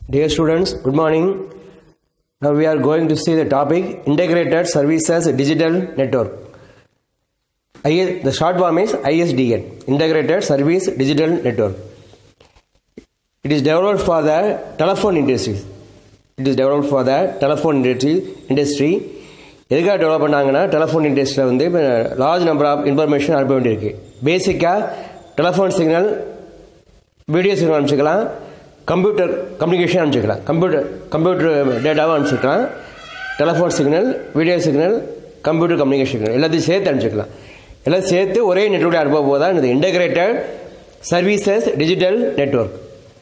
Dear students, good morning. Now we are going to see the topic Integrated Services Digital Network. I- the short form is ISDN, Integrated Service Digital Network. It is developed for the telephone industry. It is developed for the telephone industry. industry. எதுக்காக develop பண்ணாங்கன்னா telephone இண்டஸ்ட்ரியில் வந்து இப்போ large number of information அனுப்ப வேண்டியிருக்கு பேசிக்காக telephone signal video signal அனுப்பிச்சிக்கலாம் computer communication அனுப்பிச்சிக்கலாம் கம்ப்யூட்டர் கம்ப்யூட்டர் டேட்டாவும் அனுப்பிச்சிக்கலாம் telephone signal video signal computer communication signal எல்லாத்தையும் சேர்த்து அனுப்பிச்சிக்கலாம் எல்லாம் சேர்த்து ஒரே நெட்ஒர்க் அனுப்ப போதான் இது integrated services digital network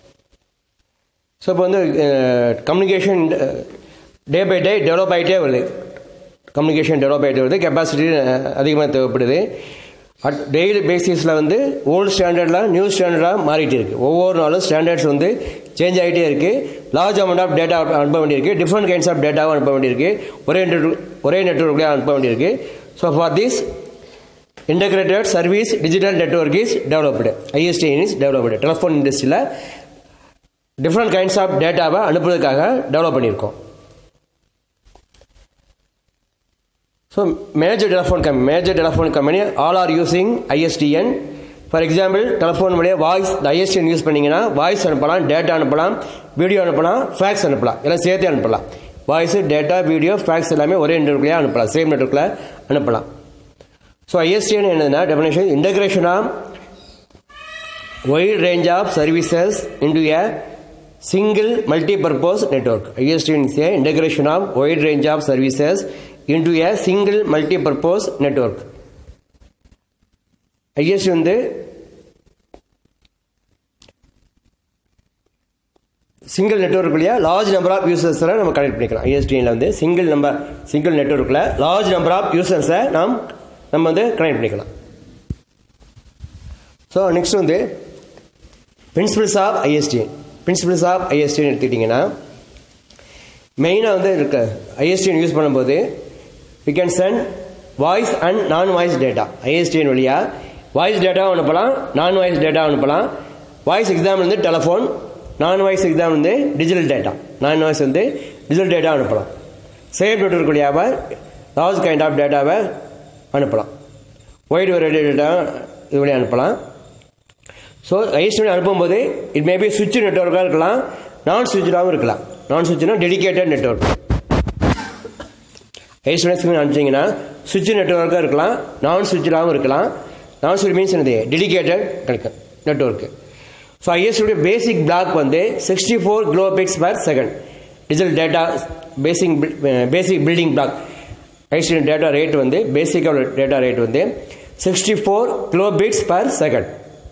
so இப்போ வந்து communication day by day develop ஆகிட்டே வருது கம்யூனிகேஷன் டெவலப் ஆகிட்டே வருது கெப்பாசிட்டி அதிகமாக தேவைப்படுது அட் டெய்லி பேசிஸில் வந்து ஓல்டு ஸ்டாண்டர்டில் நியூ ஸ்டாண்டர்டாக மாறிட்டு இருக்குது ஒவ்வொரு நாளும் ஸ்டாண்டர்ட்ஸ் வந்து சேஞ்ச் ஆகிட்டே இருக்குது லார்ஜ் அமௌண்ட் ஆஃப் டேட்டா அனுப்ப வேண்டியிருக்கு டிஃப்ரெண்ட் கைண்ட்ஸ் ஆஃப் டேட்டாவும் அனுப்ப வேண்டியிருக்கு ஒரே நெட்வொர்க் ஒரே நெட்ஒர்க்லேயே அனுப்ப வேண்டியிருக்கு so for this integrated service digital network is developed ISDN is developed telephone இண்டஸ்ட்ரியில் டிஃப்ரெண்ட் கைண்ட்ஸ் ஆஃப் டேட்டாவை அனுப்புறதுக்காக டெவலப் பண்ணியிருக்கோம் so major telephone company major telephone company all are using ISDN for example telephone வழியாக voice ISDN use பண்ணிங்கன்னா voice அனுப்பலாம் data அனுப்பலாம் video அனுப்பலாம் fax அனுப்பலாம் எல்லாம் சேர்த்து அனுப்பலாம் வாய்ஸு டேட்டா வீடியோ ஃபேக்ஸ் எல்லாமே ஒரே நெட்ஒர்க்லேயே அனுப்பலாம் சேம் நெட்ஒர்க்கில் அனுப்பலாம் ஸோ ஐஎஸ்டிஎன் என்னதுன்னா definition integration of wide range of services into a single multi-purpose network. ISDN is a integration of wide range of services into a single multi-purpose network. ISDN வந்து single நெட்ஒர்க்லையே large number of யூசர்ஸை நம்ம connect பண்ணிக்கலாம் ஐஎஸ்டிஎனில் வந்து single number single நெட்ஒர்க்கில் large number of யூசர்ஸை நாம் நம்ம வந்து கனெக்ட் பண்ணிக்கலாம் ஸோ நெக்ஸ்ட் வந்து principles of ISDN principles of ISDN எடுத்துக்கிட்டிங்கன்னா மெயினாக வந்து இருக்க ஐஎஸ்டிஎன் யூஸ் பண்ணும்போது we can send voice and non voice data ISDN வழியாக வாய்ஸ் டேட்டாவும் அனுப்பலாம் நான் வாய்ஸ் டேட்டா அனுப்பலாம் வாய்ஸ் எக்ஸாம் வந்து டெலஃபோன் நான் வாய்ஸ் எக்ஸாம் வந்து டிஜிட்டல் டேட்டா நான் வாய்ஸ் வந்து டிஜிட்டல் டேட்டா அனுப்பலாம் சேவ் நெட்ஒர்க் வழியாக லார்ஜ் கைண்ட் ஆஃப் டேட்டாவை அனுப்பலாம் ஒய்டு வெரைட்டி டேட்டா இது வழியாக அனுப்பலாம் ஸோ ஐஎஸ்டி அனுப்பும்போது இட் மேபி சுவிட்ச் நெட்ஒர்க்காக இருக்கலாம் நான் சுவிட்சாகவும் இருக்கலாம் நான் சுவிட்ச்னா டெடிகேட்டட் நெட்ஒர்க் ஐஎஸ்டி சிம் அனுப்பிச்சிங்கன்னா சுவிட்ச் நெட்ஒர்க்காக இருக்கலாம் நான் சுவிட்சாகவும் இருக்கலாம் நான் சுவிட்ச் மீன்ஸ் என்னது டெடிகேட்டட் கிடைக்கும் நெட்ஒர்க்கு ஸோ ஐஎஸ்டியுடைய பேசிக் பிளாக் வந்து sixty four kilobits per second digital data basic basic building block ISD data rate வந்து பேசிக்காக டேட்டா ரேட் வந்து sixty four kilobits per second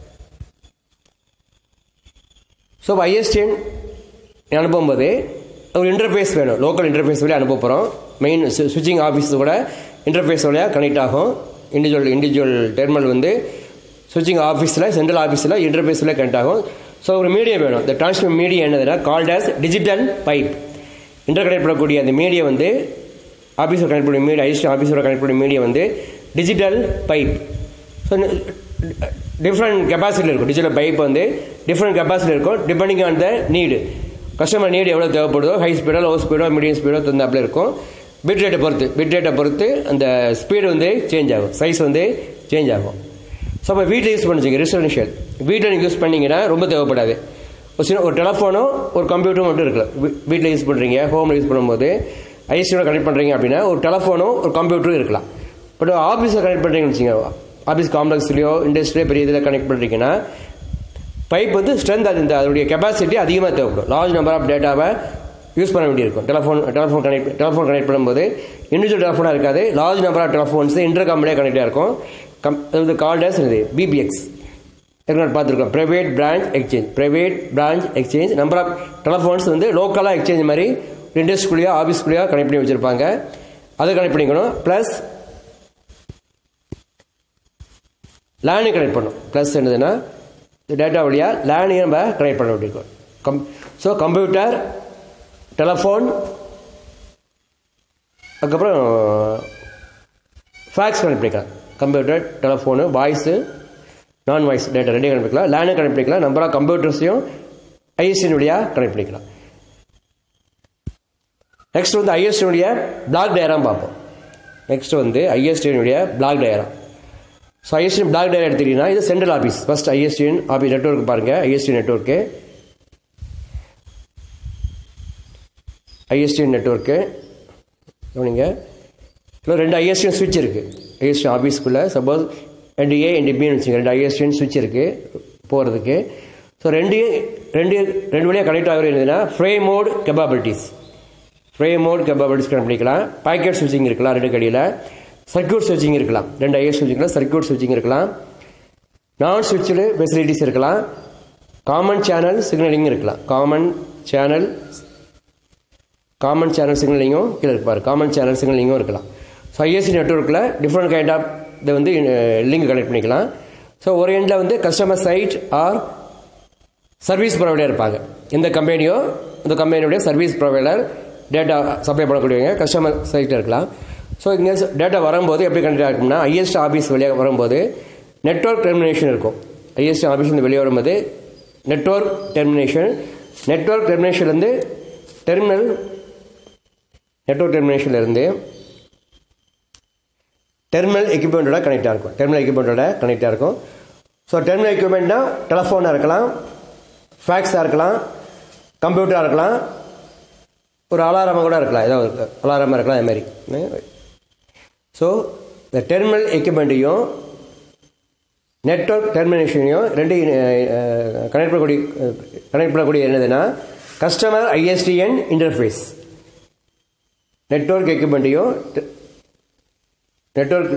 so ISDN அனுப்பும்போது ஒரு இன்டர்ஃபேஸ் வேணும் லோக்கல் இன்டர்ஃபேஸ் வழியாக அனுப்ப போகிறோம் மெயின் ஸ்விட்சிங் ஆஃபீஸ் கூட இன்டர்ஃபேஸ் வழியாக கனெக்ட் ஆகும் இண்டிவிஜுவல் இண்டிவிஜுவல் டெர்மல் வந்து ஸ்விட்சிங் ஆஃபீஸில் சென்ட்ரல் ஆஃபீஸில் இன்டர்ஃபேஸ் வழியாக கனெக்ட் ஆகும் ஸோ ஒரு மீடியா வேணும் இந்த டிரான்ஸ்மிட் மீடியா என்னதுன்னா called as digital pipe interconnect பண்ணக்கூடிய அந்த மீடியா வந்து ஆஃபீஸில் கனெக்ட் பண்ணி மீடியா ஐஎஸ்டி ஆஃபீஸோட கனெக்ட் பண்ணி மீடியா வந்து digital pipe so different capacity இருக்கும் டிஜிட்டல் பைப் வந்து டிஃப்ரெண்ட் கெப்பாசிட்டி இருக்கும் depending on the need customer need எவ்வளோ தேவைப்படுதோ ஹை ஸ்பீடோ லோ ஸ்பீடோ மீடியம் ஸ்பீடோ தந்தாப்பில் இருக்கும் பிட் ரேட்டை பொறுத்து பிட் ரேட்டை பொறுத்து அந்த ஸ்பீடு வந்து சேஞ்ச் ஆகும் சைஸ் வந்து சேஞ்ச் ஆகும் ஸோ அப்போ வீட்டில் யூஸ் பண்ணிச்சிங்க ரெசிடென்ஷியல் வீட்டில் நீங்கள் யூஸ் பண்ணிங்கன்னா ரொம்ப தேவைப்படாது ஒரு சின்ன ஒரு டெலஃபோனோ ஒரு கம்ப்யூட்டரும் மட்டும் இருக்கலாம் வீட்டில் யூஸ் பண்ணுறீங்க ஹோமில் யூஸ் பண்ணும்போது ஐசியோட கனெக்ட் பண்ணுறீங்க அப்படின்னா ஒரு டெலஃபோனோ ஒரு கம்ப்யூட்டரும் இருக்கலாம் பட் ஆஃபீஸில் கனெக்ட் பண்ணுறீங்கன்னு வச்சுங்க ஆஃபீஸ் காம்ப்ளெக்ஸ்லையோ இண்டஸ்ட்ரியோ பெரிய இதில் கனெக்ட் பண்ணுறீங்கன்னா பைப் வந்து ஸ்ட்ரென்த் அது இந்த அதனுடைய கெப்பாசிட்டி அதிகமாக தேவைப்படும் லார்ஜ் நம்பர் ஆஃப் டேட்டாவை யூஸ் பண்ண வேண்டியிருக்கும் telephone telephone connect telephone connect பண்ணும்போது இண்டிவிஜுவல் டெலஃபோனாக இருக்காது large number of telephones inter கம்பெனியாக கனெக்டாக இருக்கும் கம் இது கால்டஸ் இது பிபிஎக்ஸ் ஏற்கனவே பார்த்துருக்கோம் private branch exchange private branch exchange number of telephones வந்து லோக்கலாக எக்ஸ்சேஞ்ச் மாதிரி இண்டஸ்ட்ரிக்குள்ளேயோ ஆஃபீஸ்க்குள்ளேயோ கனெக்ட் பண்ணி வச்சுருப்பாங்க அதை கனெக்ட் பண்ணிக்கணும் ப்ளஸ் லேனு கனெக்ட் பண்ணும் ப்ளஸ் என்னதுன்னா டேட்டா வழியாக லேனையும் நம்ம கனெக்ட் பண்ண வேண்டியிருக்கும் கம் ஸோ கம்ப்யூட்டர் டெலஃபோன் அதுக்கப்புறம் ஃபேக்ஸ் கனெக்ட் பண்ணிக்கலாம் computer telephone voice non voice data ரெண்டையும் கனெக்ட் பண்ணிக்கலாம் லேனை கனெக்ட் பண்ணிக்கலாம் நம்பர் ஆஃப் கம்ப்யூட்டர்ஸையும் ஐஎஸ்டின் வழியாக கனெக்ட் பண்ணிக்கலாம் நெக்ஸ்ட் வந்து ஐஎஸ்டினுடைய பிளாக் டயராம் பார்ப்போம் நெக்ஸ்ட் வந்து ஐஎஸ்டினுடைய block diagram so ISDN block diagram எடுத்துக்கிட்டீங்கன்னா இது central office first ISDN office network பாருங்கள் ஐஎஸ்டி நெட்ஒர்க்கு ஐஎஸ்டிஎன் நெட்ஒர்க்கு கவனிங்க இல்லை ரெண்டு ஐஎஸ்டிஎன் சுவிட்ச் இருக்குது ஐஎஸ்டிஎன் ஆஃபீஸ்க்குள்ளே சப்போஸ் ரெண்டு ஏ ரெண்டு பின்னு வச்சுங்க ரெண்டு ஐஎஸ்டிஎன் சுவிட்ச் இருக்குது போகிறதுக்கு ஸோ ரெண்டு ரெண்டு ரெண்டு வழியாக கனெக்ட் ஆகிற இருந்ததுன்னா frame mode capabilities frame mode capabilities connect பண்ணிக்கலாம் பாக்கெட் ஸ்விட்சிங் இருக்கலாம் ரெண்டு கடியில் சர்க்கியூட் ஸ்விட்சிங் இருக்கலாம் ரெண்டு ஐஎஸ் ஸ்விட்சிங்கில் சர்க்கியூட் ஸ்விட்சிங் இருக்கலாம் நான் ஸ்விட்சடு ஃபெசிலிட்டிஸ் இருக்கலாம் காமன் சேனல் சிக்னலிங் இருக்கலாம் காமன் சேனல் காமன் சேனல் சிக்னலிங்கும் கீழே இருப்பார் காமன் சேனல் சிக்னலிங்கும் இருக்கலாம் ஸோ ஐஎஸ்சி நெட்ஒர்க்கில் டிஃப்ரெண்ட் கைண்ட் ஆஃப் இதை வந்து லிங்க் கனெக்ட் பண்ணிக்கலாம் ஸோ ஒரு எண்டில் வந்து customer side or service provider இருப்பாங்க இந்த கம்பெனியோ இந்த கம்பெனியுடைய சர்வீஸ் ப்ரொவைடர் டேட்டா சப்ளை பண்ணக்கூடியவங்க கஸ்டமர் சைட்டில் இருக்கலாம் ஸோ இங்கே டேட்டா வரும்போது எப்படி கனெக்ட் ஆகும்னா ஐஎஸ்டி ஆஃபீஸ் வழியாக வரும்போது நெட்ஒர்க் டெர்மினேஷன் இருக்கும் ஐஎஸ்டி ஆஃபீஸ் வெளியே வரும்போது நெட்ஒர்க் டெர்மினேஷன் நெட்ஒர்க் டெர்மினேஷன்லேருந்து டெர்மினல் நெட்ஒர்க் டெர்மினேஷன்லேருந்து டெர்மினல் எக்யூப்மெண்ட்டோட கனெக்டாக இருக்கும் டெர்மினல் எக்யூப்மெண்ட்டோட கனெக்டாக இருக்கும் ஸோ டெர்மினல் எக்யூப்மெண்ட்னா டெலஃபோனாக இருக்கலாம் ஃபேக்ஸாக இருக்கலாம் கம்ப்யூட்டராக இருக்கலாம் ஒரு அலாரமாக கூட இருக்கலாம் ஏதோ ஒரு அலாரமாக இருக்கலாம் அது மாதிரி ஸோ இந்த டெர்மினல் எக்யூப்மெண்ட்டையும் நெட்ஒர்க் டெர்மினேஷனையும் ரெண்டு கனெக்ட் பண்ணக்கூடிய கனெக்ட் பண்ணக்கூடிய என்னதுன்னா கஸ்டமர் ஐஎஸ்டிஎன் இன்டர்ஃபேஸ் நெட்ஒர்க் எக்யூப்மெண்ட்டையும் நெட்ஒர்க்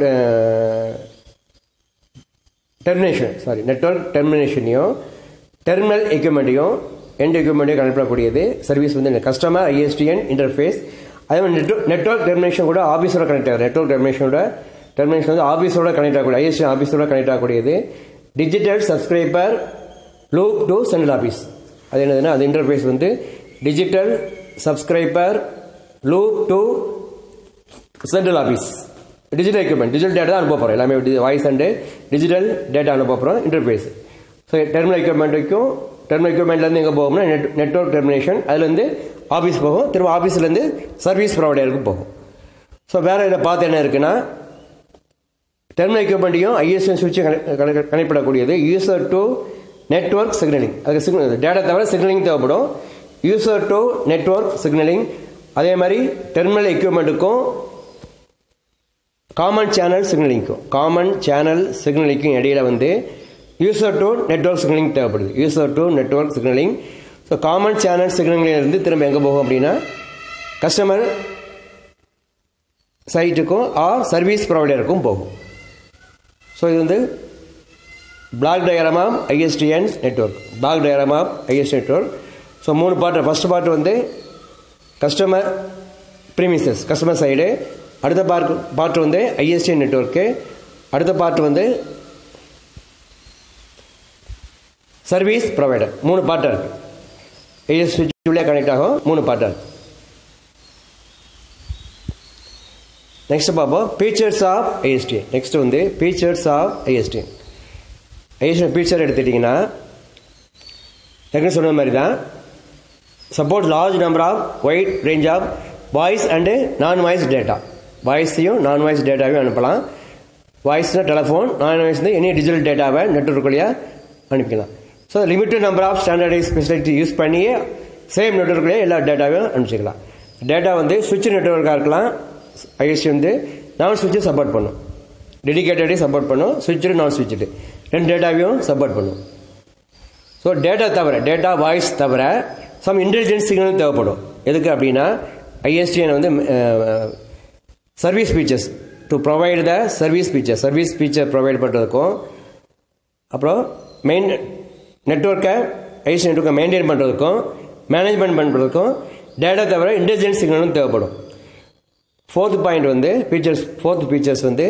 டெர்மினேஷன் சாரி நெட்ஒர்க் டெர்மினேஷனையும் டெர்மினல் எக்யூப்மெண்ட்டையும் எண்ட் எக்யூப்மெண்ட்டையும் கனெக்ட் பண்ணக்கூடியது சர்வீஸ் வந்து கஸ்டமர் ஐஎஸ்டிஎன் இன்டர்ஃபேஸ் அதே மாதிரி நெட்ஒர்க் நெட்ஒர்க் டெர்மினேஷன் கூட ஆஃபீஸோட கனெக்ட் ஆகுது நெட்ஒர்க் டெர்மினேஷனோட டெர்மினேஷன் வந்து ஆஃபீஸோட கனெக்ட் ஆகக்கூடிய ஐஎஸ்டி ஆஃபீஸோட கனெக்ட் ஆகக்கூடியது digital subscriber loop to central office அது என்னதுன்னா அது இன்டர்ஃபேஸ் வந்து digital subscriber loop to central office digital equipment digital data தான் அனுப்ப போகிறோம் எல்லாமே வாய்ஸ் அண்டு டிஜிட்டல் டேட்டா அனுப்ப போகிறோம் இன்டர்ஃபேஸ் ஸோ டெர்மினல் எக்யூப்மெண்ட்டுக்கும் டெர்மினல் எக்யூப்மெண்ட்லேருந்து எங்கே போகும்னா நெட் நெட்ஒர்க் டெர்மினேஷன் அதுலேருந்து ஆஃபீஸ் போகும் திரும்ப ஆஃபீஸ்லேருந்து சர்வீஸ் ப்ரொவைடருக்கு போகும் ஸோ வேறு இதில் பார்த்து என்ன இருக்குன்னா டெர்மினல் எக்யூப்மெண்ட்டையும் ஐஎஸ்என் சுவிட்சை கனெக்ட் கனெக்ட் பண்ணக்கூடியது யூசர் டு நெட்ஒர்க் சிக்னலிங் அதுக்கு சிக்னல் டேட்டா தவிர சிக்னலிங் தேவைப்படும் யூசர் டு நெட்ஒர்க் சிக்னலிங் அதே மாதிரி டெர்மினல் எக்யூப்மெண்ட்டுக்கும் காமன் சேனல் சிக்னலிங்க்கும் காமன் சேனல் சிக்னலிங்க்கும் இடையில வந்து யூசர் டு நெட்ஒர்க் சிக்னலிங் தேவைப்படுது user to network signalling so common channel சிக்னலிங்லேருந்து திரும்ப எங்கே போகும் அப்படின்னா கஸ்டமர் சைட்டுக்கும் ஆர் சர்வீஸ் ப்ரொவைடருக்கும் போகும் ஸோ இது வந்து block diagram of ISDN network block diagram of ISD network so மூணு பார்ட் ஃபஸ்ட் பார்ட் வந்து கஸ்டமர் ப்ரீமிசஸ் கஸ்டமர் சைடு அடுத்த பார்ட் பார்ட் வந்து ஐஎஸ்டிஎன் நெட்ஒர்க்கு அடுத்த பார்ட் வந்து சர்வீஸ் ப்ரொவைடர் மூணு பார்ட்டாக இருக்குது ஐஎஸ் சுவிட்ச் கனெக்ட் ஆகும் மூணு பார்ட்டாக இருக்குது நெக்ஸ்ட் பார்ப்போம் ஃபீச்சர்ஸ் ஆஃப் ஐஎஸ்டி நெக்ஸ்ட் வந்து features of ISD ISD feature எடுத்துட்டிங்கன்னா ஏற்கனவே சொன்ன மாதிரி தான் support large number of wide range of voice and non voice data வாய்ஸையும் நான் வாய்ஸ் டேட்டாவையும் அனுப்பலாம் வாய்ஸ்னா telephone non voice any digital டேட்டாவை நெட்ஒர்க் வழியாக அனுப்பிக்கலாம் so limited number of standardise facility use பண்ணியே சேம் நெட்ஒர்க்லேயே எல்லா டேட்டாவையும் அனுப்பிச்சிக்கலாம் டேட்டா வந்து சுவிட்ச் நெட்ஒர்க்காக இருக்கலாம் ஐஎஸ்சி வந்து நான் சுவிட்சை சப்போர்ட் பண்ணும் டெடிக்கேட்டடே சப்போர்ட் பண்ணும் சுவிட்சு நான் சுவிட்சு ரெண்டு டேட்டாவையும் சப்போர்ட் பண்ணும் ஸோ டேட்டா தவிர டேட்டா வாய்ஸ் தவிர சம் இன்டெலிஜென்ஸ் சிக்னல் தேவைப்படும் எதுக்கு அப்படின்னா ஐஎஸ்டிஎன் வந்து service features to provide the service feature service feature provide பண்ணுறதுக்கும் அப்புறம் மெயின் நெட்ஒர்க்கை ஐஎஸ்டி நெட்ஒர்க்கை மெயின்டைன் பண்ணுறதுக்கும் மேனேஜ்மெண்ட் பண்ணுறதுக்கும் டேட்டா தவிர இன்டெலிஜென்ஸ் சிக்னலும் தேவைப்படும் ஃபோர்த் பாயிண்ட் வந்து ஃபீச்சர்ஸ் ஃபோர்த் ஃபீச்சர்ஸ் வந்து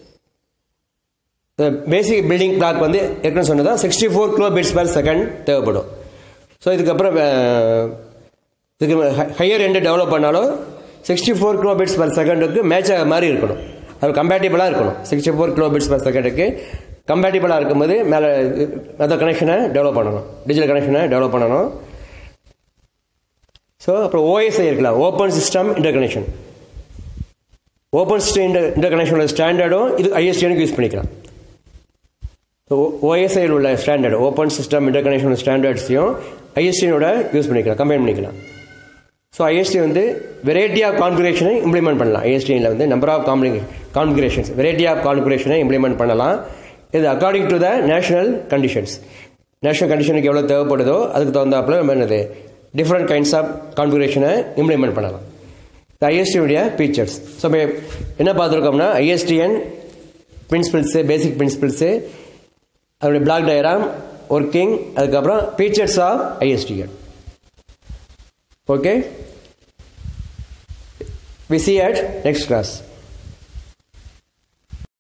பேசிக் பில்டிங் கிளாக் வந்து ஏற்கனவே சொன்னதா sixty four kilo bits per second தேவைப்படும் ஸோ இதுக்கப்புறம் இதுக்கு ஹையர் எண்டு டெவலப் பண்ணாலும் sixty four kilo bits per செகண்டுக்கு மேட்ச் ஆக மாதிரி இருக்கணும் அது கம்பேட்டிபிளாக இருக்கணும் sixty four kilo bits per செகண்டுக்கு கம்பேட்டிபிளாக இருக்கும்போது மேலே அந்த கனெக்ஷனை டெவலப் பண்ணணும் டிஜிட்டல் கனெக்ஷனை டெவலப் பண்ணணும் ஸோ அப்புறம் ஓஎஸ்ஐ இருக்கலாம் open system interconnection open system inter இன்டர்கனெக்ஷனோட ஸ்டாண்டர்டும் இது ஐஎஸ்டிஎனுக்கு யூஸ் பண்ணிக்கலாம் ஸோ ஓஎஸ்ஐயில் உள்ள ஸ்டாண்டர்ட் ஓப்பன் சிஸ்டம் இன்டர்கனெக்ஷன் ஸ்டாண்டர்ட்ஸையும் ஐஎஸ்டியோட யூஸ் பண்ணிக்கலாம் கம்பைன் பண்ணிக்கலாம் ஸோ ஐஎஸ்டி வந்து வெரைட்டி ஆஃப் கான்ஃபிகரேஷனை இம்ப்ளிமெண்ட் பண்ணலாம் ஐஎஸ்டியில் வந்து நம்பர் ஆஃப் காம்பி கான்ஃபிகரேஷன்ஸ் வெரைட்டி ஆஃப் கான்ஃபிகரேஷனை இம்ப்ளிமெண்ட் பண்ணலாம் இது according to the national conditions national கண்டிஷனுக்கு எவ்வளோ தேவைப்படுதோ அதுக்கு தகுந்தாப்புல நம்ம என்னது டிஃப்ரெண்ட் கைண்ட்ஸ் ஆஃப் கான்ஃபிகரேஷனை இம்ப்ளிமெண்ட் பண்ணலாம் இந்த ஐஎஸ்டியுடைய ஃபீச்சர்ஸ் ஸோ இப்போ என்ன பார்த்துருக்கோம்னா ஐஎஸ்டிஎன் பிரின்சிபிள்ஸு பேசிக் பிரின்சிபிள்ஸு அதோடைய பிளாக் டயராம் ஒர்க்கிங் அதுக்கப்புறம் features of ISDN okay we see at next class